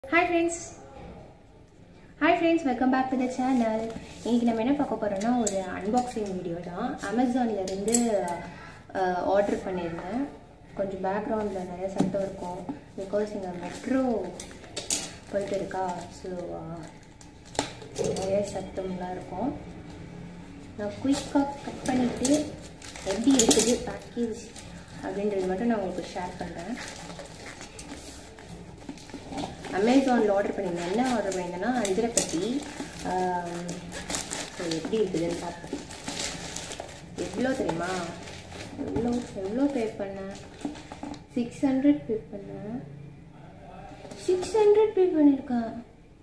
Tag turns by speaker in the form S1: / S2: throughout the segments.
S1: hi friends hi friends welcome back to the channel இன்னைக்கு நம்ம என்ன பார்க்க போகிறோம்னா ஒரு அன்பாக்சிங் வீடியோ தான் அமேசான்லேருந்து ஆர்டர் பண்ணியிருந்தேன் கொஞ்சம் பேக்ரவுண்டில் நிறைய சத்தம் இருக்கும் பிகாஸ் இங்கே மெட்ரோ போயிட்டு இருக்கா ஸோ நிறைய சத்தம்லாம் இருக்கும் நான் குயிக்காக கட் பண்ணிவிட்டு எப்படி இருக்குது பேக்கேஜ் அப்படின்றது மட்டும் நான் உங்களுக்கு ஷேர் பண்ணுறேன் அமேசானில் ஆர்டர் பண்ணியிருந்தேன் என்ன ஆர்டர் பண்ணியிருந்தேன்னா அஞ்சரைப்பட்டி ஸோ எப்படி இருக்குதுன்னு பார்ப்போம் எவ்வளோ தெரியுமா எவ்வளோ எவ்வளோ பே பண்ணேன் சிக்ஸ் ஹண்ட்ரட் பே பண்ணேன் சிக்ஸ் ஹண்ட்ரட் பே பண்ணியிருக்கேன்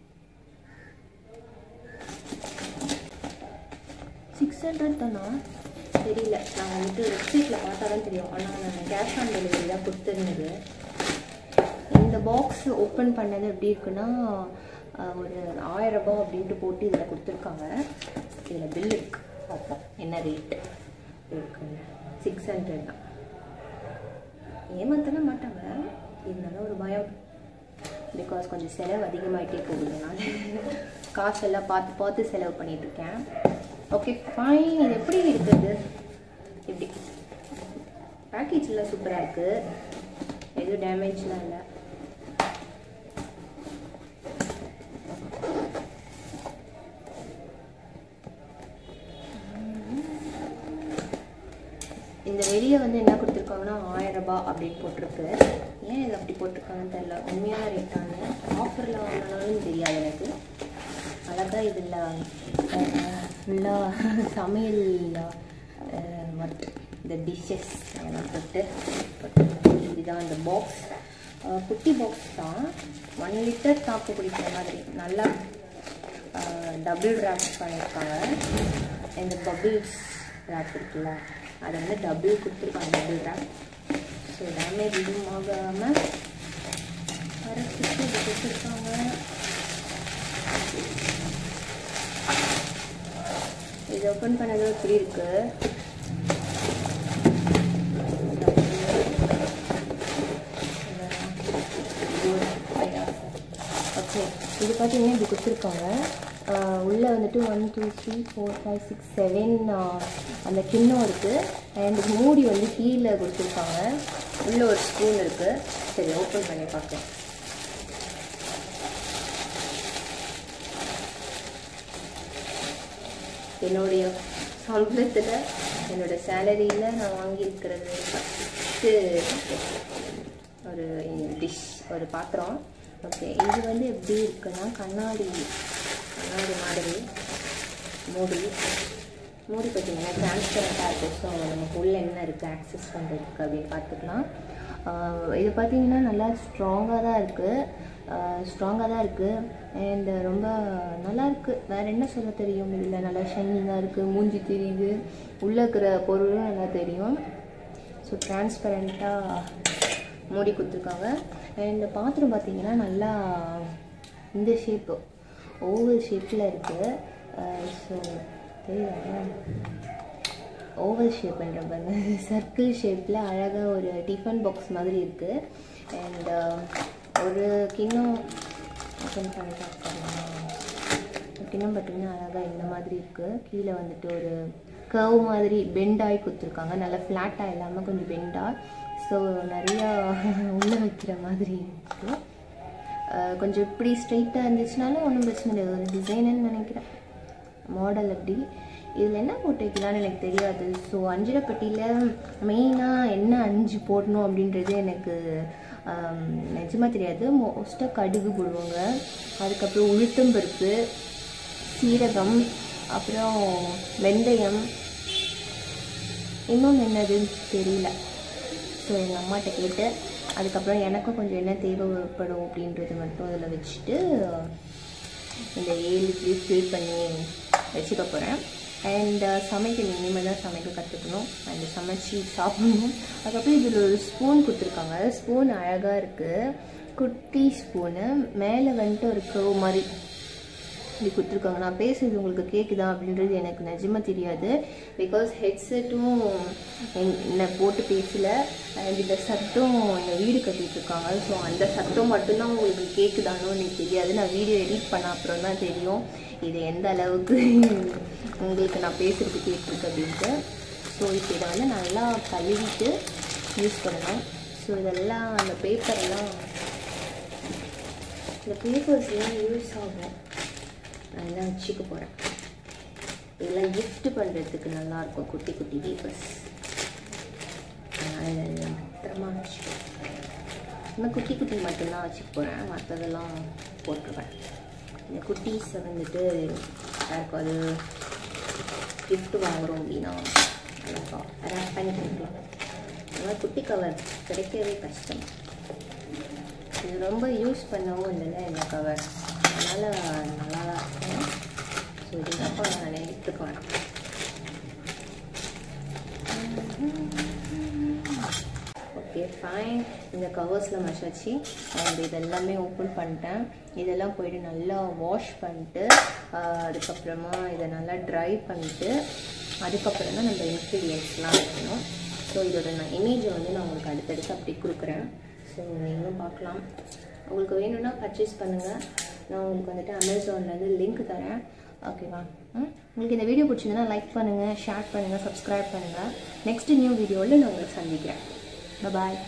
S1: சிக்ஸ் ஹண்ட்ரட் தானா தெரியல நான் வந்துட்டு வெப்சைட்டில் பார்த்தா தான் தெரியும் ஆனால் நான் கேஷ் ஆன் டெலிவரி தான் கொடுத்துருந்தது இந்த பாக்ஸ் ஓப்பன் பண்ணது எப்படி இருக்குன்னா அஹ், ஒரு ஆயிரம் ரூபாய் அப்படின்ட்டு போட்டு இதில் கொடுத்துருக்காங்க இதில் பில் இருக்கு பார்ப்போம் என்ன ரேட் இருக்குன்னு சிக்ஸ் ஹண்ட்ரட் தான் ஏமாத்தவே மாட்டாங்க இருந்தாலும் ஒரு பயம் பிகாஸ் கொஞ்சம் செலவு அதிகமாயிட்டே போகுதுனால காசெல்லாம் பார்த்து பார்த்து செலவு பண்ணிட்டு இருக்கேன் ஓகே ஃபைன் இது எப்படி இருக்குது எப்படி பேக்கேஜ்லாம் சூப்பராக இருக்குது எதுவும் டேமேஜ்லாம் இல்லை இந்த வெளியே வந்து என்ன கொடுத்துருக்காங்கன்னா ஆயிரம் ரூபாய் அப்படின்னு போட்டிருக்கு ஏன் இது அப்படி போட்டிருக்காங்கன்னு தெரியல உண்மையான ரேட்டானு ஆஃபரில் வாங்கினாலும் தெரியாது எனக்கு அழகாக இதில் ஃபுல்லாக சமையல் மட் இந்த டிஷ்ஷஸ் எல்லாம் போட்டு போட்டு இதுதான் இந்த பாக்ஸ் குட்டி பாக்ஸ் தான் ஒன் லிட்டர் தாக்கு குடிக்கிற மாதிரி நல்லா டபுள் ரேப் பண்ணியிருக்காங்க இந்த பபிள்ஸ் ரேப் இருக்குல்ல அதை வந்து டபுள் கொடுத்துருக்காங்க டபுள் ரேப் ஸோ டேமேஜ் எதுவும் ஆகாமல் அரைச்சிட்டு இது கொடுத்துருக்காங்க இது ஓப்பன் பண்ணது எப்படி இருக்கு ஓகே இது பார்த்தீங்கன்னா இப்படி கொடுத்துருக்காங்க ஆஹ் உள்ள வந்துட்டு one two three four five six seven அந்த கிண்ணம் இருக்குது அண்ட் மூடி வந்து கீழே கொடுத்துருக்காங்க உள்ள ஒரு ஸ்பூன் இருக்குது சரி ஓப்பன் பண்ணி பார்க்கலாம் என்னுடைய சம்பளத்தில் என்னோட சேலரியில் நான் வாங்கியிருக்கிறது ஃபஸ்ட்டு ஒரு டிஷ் ஒரு பாத்திரம் ஓகே இது வந்து எப்படி இருக்குன்னா கண்ணாடி கண்ணாடி மாதிரி மூடி மூடி பார்த்தீங்கன்னா டிரான்ஸ்பரண்ட்டாக இருக்குது ஸோ நமக்கு உள்ள என்ன இருக்குது ஆக்சஸ் பண்ணுறதுக்கு அப்படின்னு பார்த்துக்கலாம் ஆஹ் இது பார்த்தீங்கன்னா நல்லா ஸ்ட்ராங்காக தான் இருக்குது ஸ்ட்ராங்காக தான் இருக்குது அண்ட் ரொம்ப நல்லா இருக்குது வேறு என்ன சொல்ல தெரியும் இதில் நல்லா ஷைனிங்காக இருக்குது மூஞ்சி தெரியுது உள்ளே இருக்கிற பொருளும் நல்லா தெரியும் ஸோ டிரான்ஸ்பரண்ட்டாக மூடி கொடுத்துருக்காங்க அண்ட் பாத்திரம் பார்த்தீங்கன்னா நல்லா இந்த ஷேப்பு ஓவல் ஷேப்பில் இருக்குது ஸோ தெரியல ஓவல் ஷேப்ன்ற பாருங்க சர்க்கிள் ஷேப்பில் அழகாக ஒரு டிஃபன் பாக்ஸ் மாதிரி இருக்குது அண்ட் ஒரு கிண்ணம் ஓப்பன் பண்ணி பார்க்கலாம் கிண்ணம் பார்த்தீங்கன்னா அழகாக இந்த மாதிரி இருக்குது கீழே வந்துட்டு ஒரு கர்வ் மாதிரி பெண்டாகி கொடுத்துருக்காங்க நல்லா ஃப்ளாட்டாக இல்லாமல் கொஞ்சம் பெண்டாக ஸோ நிறையா உள்ளே வைக்கிற மாதிரி இருக்குது கொஞ்சம் இப்படி ஸ்ட்ரைட்டாக இருந்துச்சுனாலும் ஒன்றும் பிரச்சனை இல்லை ஒரு டிசைனுன்னு நினைக்கிறேன் மாடல் அப்படி இதில் என்ன போட்டு வைக்கலான்னு எனக்கு தெரியாது ஸோ அஞ்சிரப்பட்டியில் மெயினாக என்ன அஞ்சு போடணும் அப்படின்றது எனக்கு ஆம், நிஜமா தெரியாது மோஸ்ட்டாக கடுகு போடுவாங்க அதுக்கப்புறம் உளுத்தம்பருப்பு சீரகம் அப்புறம் வெந்தயம் இன்னொன்று என்னதுன்னு தெரியல ஸோ எங்கள் அம்மாட்ட கேட்டு அதுக்கப்புறம் எனக்கும் கொஞ்சம் என்ன தேவைப்படும் அப்படின்றது மட்டும் அதில் வச்சுட்டு இந்த ஏழு இப்படி ஃபில் பண்ணி வச்சுக்க போகிறேன் அண்ட் சமைக்கணும் இனிமேல் தான் சமைக்க கற்றுக்கணும் அண்ட் சமைச்சு சாப்பிடணும் அதுக்கப்புறம் இதில் ஒரு ஸ்பூன் கொடுத்துருக்காங்க ஸ்பூன் அழகாக இருக்குது குட்டி ஸ்பூனு மேலே வந்துட்டு ஒரு கவு மாதிரி இப்படி கொடுத்துருக்காங்க நான் பேசுறது உங்களுக்கு கேட்குதா அப்படின்றது எனக்கு நிஜமாக தெரியாது பிகாஸ் ஹெட்செட்டும் என்ன போட்டு பேசல அண்ட் இந்த சத்தம் இந்த வீடு கட்டிட்டு இருக்காங்க ஸோ அந்த சத்தம் மட்டும்தான் உங்களுக்கு கேட்குதானோ எனக்கு தெரியாது நான் வீடியோ எடிட் பண்ண அப்புறம் தான் தெரியும் இது எந்த அளவுக்கு உங்களுக்கு நான் பேசுறது கேட்டிருக்கு அப்படின்ட்டு ஸோ இப்போ இதை வந்து நல்லா கழுவிட்டு யூஸ் பண்ணணும் ஸோ இதெல்லாம் அந்த பேப்பரெல்லாம் இந்த பேப்பர்ஸ்லாம் யூஸ் ஆகும் நான் எல்லாம் வச்சுக்க போகிறேன் இதெல்லாம் gift பண்ணுறதுக்கு நல்லாயிருக்கும் குட்டி குட்டி பேப்பர்ஸ் அதனால் இதெல்லாம் பத்திரமா வச்சுக்கோ இந்த குட்டி குட்டி மட்டும்தான் வச்சுக்க போகிறேன் மற்றதெல்லாம் போட்டுருவேன் இந்த குட்டீஸை வந்துட்டு யாருக்காவது gift வாங்குகிறோம் அப்படின்னா நல்லா ரேப் பண்ணி கொடுக்கலாம் அந்த மாதிரி குட்டி கவர் கிடைக்கவே கஷ்டம் இது ரொம்ப யூஸ் பண்ணவும் இல்லைல்ல இந்த கவர் அதனால் நல்லா தான் இருக்கும் ஸோ இதுக்கப்போ நான் எடுத்துக்குவேன் ஓகே ஃபைன் இந்த கவர்ஸில் மசாச்சு அண்ட் இதெல்லாமே ஓப்பன் பண்ணிட்டேன் இதெல்லாம் போயிட்டு நல்லா வாஷ் பண்ணிட்டு ஆஹ், அதுக்கப்புறமா இதை நல்லா ட்ரை பண்ணிட்டு அதுக்கப்புறம் தான் நம்ம இன்க்ரீடியன்ஸ்லாம் வைக்கணும் ஸோ இதோட நான் இமேஜை வந்து நான் உங்களுக்கு அடுத்தடுத்து அப்படி கொடுக்குறேன் ஸோ நீங்களும் பார்க்கலாம் உங்களுக்கு வேணும்னா பர்ச்சேஸ் பண்ணுங்கள் நான் உங்களுக்கு வந்துட்டு அமேசான்லேருந்து லிங்க் தரேன் ஓகேவா ம் உங்களுக்கு இந்த வீடியோ பிடிச்சிருந்தா லைக் பண்ணுங்கள் ஷேர் பண்ணுங்கள் சப்ஸ்கிரைப் பண்ணுங்கள் நெக்ஸ்ட் நியூ வீடியோவில் நான் உங்களை சந்திக்கிறேன் பாய்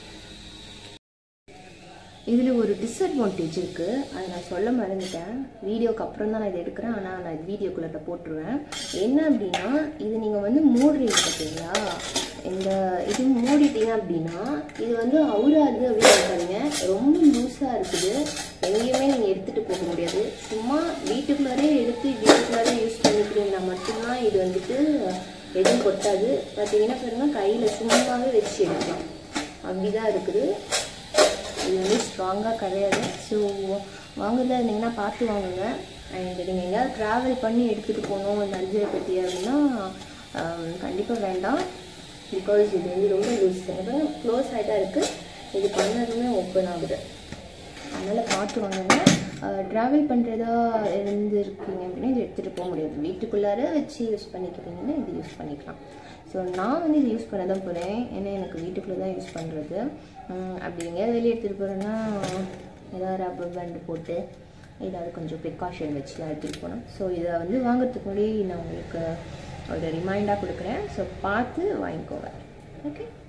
S1: இதில் ஒரு டிஸ்அட்வான்டேஜ் இருக்குது அதை நான் சொல்ல மறந்துட்டேன் வீடியோக்கு அப்புறம் தான் நான் இதை எடுக்கிறேன் ஆனால் நான் வீடியோக்குள்ளே போட்டுருவேன் என்ன அப்படின்னா இது நீங்கள் வந்து மூடுறீங்க பார்த்தீங்களா இந்த இது மூடிட்டீங்க அப்படின்னா இது வந்து அவுராது அப்படின்னு பாருங்க ரொம்ப லூஸாக இருக்குது எங்கேயுமே நீங்கள் எடுத்துகிட்டு போக முடியாது சும்மா வீட்டுக்குள்ளாரே எடுத்து வீட்டுக்குள்ளாரே யூஸ் பண்ணிக்கிறீங்கன்னா மட்டும்தான் இது வந்துட்டு எதுவும் கொட்டாது பார்த்தீங்கன்னா பாருங்க கையில் சும்மாவே வச்சு எடுக்கலாம் அப்படிதான் இருக்குது இது வந்து ஸ்ட்ராங்காக கிடையாது ஸோ வாங்குறதா இருந்தீங்கன்னா பார்த்து வாங்குங்க அண்ட் நீங்கள் எங்கேயாவது ட்ராவல் பண்ணி எடுத்துகிட்டு போகணும் இந்த அஞ்சரை பெட்டி அப்படின்னா கண்டிப்பாக வேண்டாம் பிகாஸ் இது வந்து ரொம்ப லூஸ் க்ளோஸ் ஆகிட்டா இருக்குது இது பண்ணதுமே ஓப்பன் ஆகுது அதனால் பார்த்து வாங்குங்க ட்ராவல் பண்ணுறதா இருந்திருக்கீங்க அப்படின்னா இது எடுத்துகிட்டு போக முடியாது வீட்டுக்குள்ளார வச்சு யூஸ் பண்ணிக்கிறீங்கன்னா இது யூஸ் பண்ணிக்கலாம் ஸோ நான் வந்து இது யூஸ் பண்ண தான் போகிறேன் ஏன்னா எனக்கு வீட்டுக்குள்ளே தான் யூஸ் பண்ணுறது அப்படி எங்கேயாவது வெளியே எடுத்துகிட்டு போகிறேன்னா ஏதாவது ரப்பர் பேண்டு போட்டு ஏதாவது கொஞ்சம் ப்ரிகாஷன் வச்சு தான் எடுத்துகிட்டு போனோம் ஸோ இதை வந்து வாங்குறதுக்கு முன்னாடி நான் உங்களுக்கு ஒரு ரிமைண்டாக கொடுக்குறேன் ஸோ பார்த்து வாங்கிக்கோங்க ஓகே